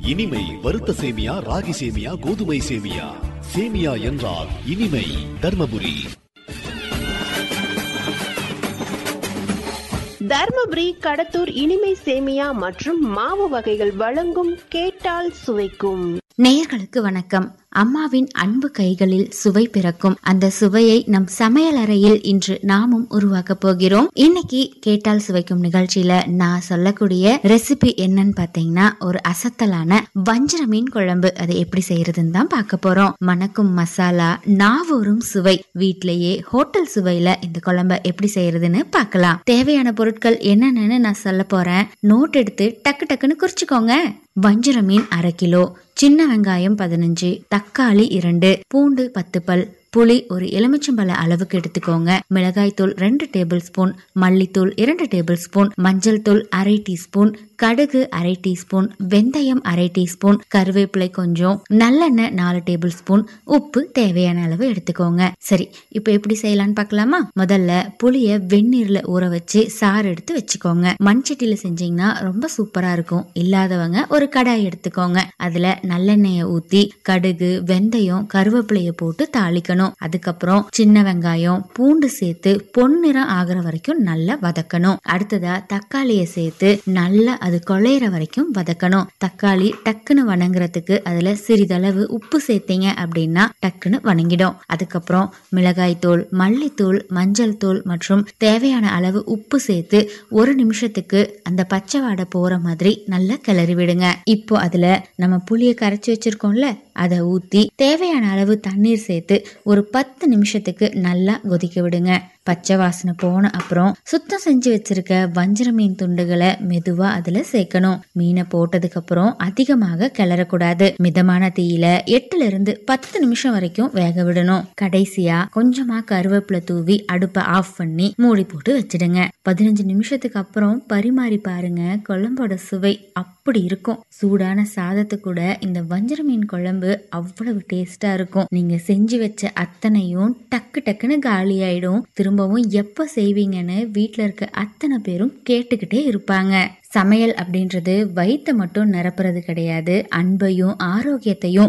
இனிமை வறுத்த சேமியா ராகி சேமியா கோதுமை சேமியா சேமியா என்றால் இனிமை தர்மபுரி தர்மபுரி கடத்தூர் இனிமை சேமியா மற்றும் மாவு வகைகள் வழங்கும் கேட்டால் சுவைக்கும் நேயர்களுக்கு வணக்கம் அம்மாவின் அன்பு கைகளில் சுவை பிறக்கும் அந்த சுவையை நம் சமையலறையில் இன்று நாமும் உருவாக்க போகிறோம் இன்னைக்கு கேட்டால் சுவைக்கும் நிகழ்ச்சியில நான் சொல்லக்கூடிய ரெசிபி என்னன்னு பாத்தீங்கன்னா ஒரு அசத்தலான வஞ்சர மீன் குழம்பு அதை எப்படி செய்யறதுன்னு தான் பார்க்க போறோம் மணக்கும் மசாலா நாவூரும் சுவை வீட்லயே ஹோட்டல் சுவையில இந்த குழம்ப எப்படி செய்யறதுன்னு பார்க்கலாம் தேவையான பொருட்கள் என்னென்னு நான் சொல்ல போறேன் நோட் எடுத்து டக்கு டக்குன்னு குறிச்சுக்கோங்க வஞ்சர மீன் அரை கிலோ சின்ன வெங்காயம் பதினஞ்சு தக்காளி இரண்டு பூண்டு பத்து பல் புளி ஒரு எலுமிச்சம்பழ அளவுக்கு எடுத்துக்கோங்க மிளகாய் தூள் ரெண்டு டேபிள் ஸ்பூன் மல்லித்தூள் இரண்டு டேபிள் ஸ்பூன் மஞ்சள் தூள் அரை டீஸ்பூன் கடுகு அரை டீஸ்பூன் வெந்தயம் அரை டீஸ்பூன் கருவேப்பிலை கொஞ்சம் நல்லெண்ணெய் நாலு டேபிள் ஸ்பூன் உப்பு தேவையான அளவு எடுத்துக்கோங்க சரி இப்போ எப்படி செய்யலாம்னு பார்க்கலாமா முதல்ல புளிய வெந்நீர்ல ஊற வச்சு சாறு எடுத்து வச்சுக்கோங்க மண் சட்டியில செஞ்சீங்கன்னா ரொம்ப சூப்பரா இருக்கும் இல்லாதவங்க ஒரு கடாய் எடுத்துக்கோங்க அதுல நல்லெண்ணெயை ஊத்தி கடுகு வெந்தயம் கருவேப்பிலைய போட்டு தாளிக்கணும் அதுக்கப்புறம் சின்ன வெங்காயம் பூண்டு சேர்த்து பொன்னிறம் ஆகுற வரைக்கும் நல்லா வதக்கணும் அடுத்ததா தக்காளிய சேர்த்து நல்லா அது கொழையிற வரைக்கும் வதக்கணும் தக்காளி டக்குன்னு வணங்குறதுக்கு அதுல சிறிதளவு உப்பு சேர்த்தீங்க அப்படின்னா டக்குன்னு வணங்கிடும் அதுக்கப்புறம் மிளகாய் தூள் மல்லித்தூள் மஞ்சள் தூள் மற்றும் தேவையான அளவு உப்பு சேர்த்து ஒரு நிமிஷத்துக்கு அந்த பச்சை வாடை போற மாதிரி நல்லா கிளறி விடுங்க இப்போ அதுல நம்ம புளிய கரைச்சி வச்சிருக்கோம்ல அதை ஊத்தி தேவையான அளவு தண்ணீர் சேர்த்து ஒரு பத்து நிமிஷத்துக்கு நல்லா கொதிக்க விடுங்க பச்சை வாசனை போன அப்புறம் சுத்தம் செஞ்சு வச்சிருக்க வஞ்சர மீன் துண்டுகளை மெதுவா அதுல சேர்க்கணும் மீனை போட்டதுக்கு அப்புறம் அதிகமாக கிளறக்கூடாது மிதமான தீயில எட்டுல இருந்து பத்து நிமிஷம் வரைக்கும் வேக விடணும் கடைசியா கொஞ்சமா கருவேப்பிலை தூவி அடுப்பை ஆஃப் பண்ணி மூடி போட்டு வச்சிடுங்க பதினஞ்சு நிமிஷத்துக்கு அப்புறம் பரிமாறி பாருங்க குழம்போட சுவை அப்படி இருக்கும் சூடான சாதத்து கூட இந்த வஞ்சர மீன் குழம்பு அவ்வளவு டேஸ்டா இருக்கும் நீங்க செஞ்சு வச்ச அத்தனையும் டக்கு டக்குன்னு காலி ஆயிடும் திரும்பவும் எப்ப செய்வீங்கன்னு வீட்ல இருக்க அத்தனை பேரும் கேட்டுக்கிட்டே இருப்பாங்க சமையல் அப்படின்றது வயித்தை மட்டும் நிரப்புறது கிடையாது அன்பையும் ஆரோக்கியத்தையும்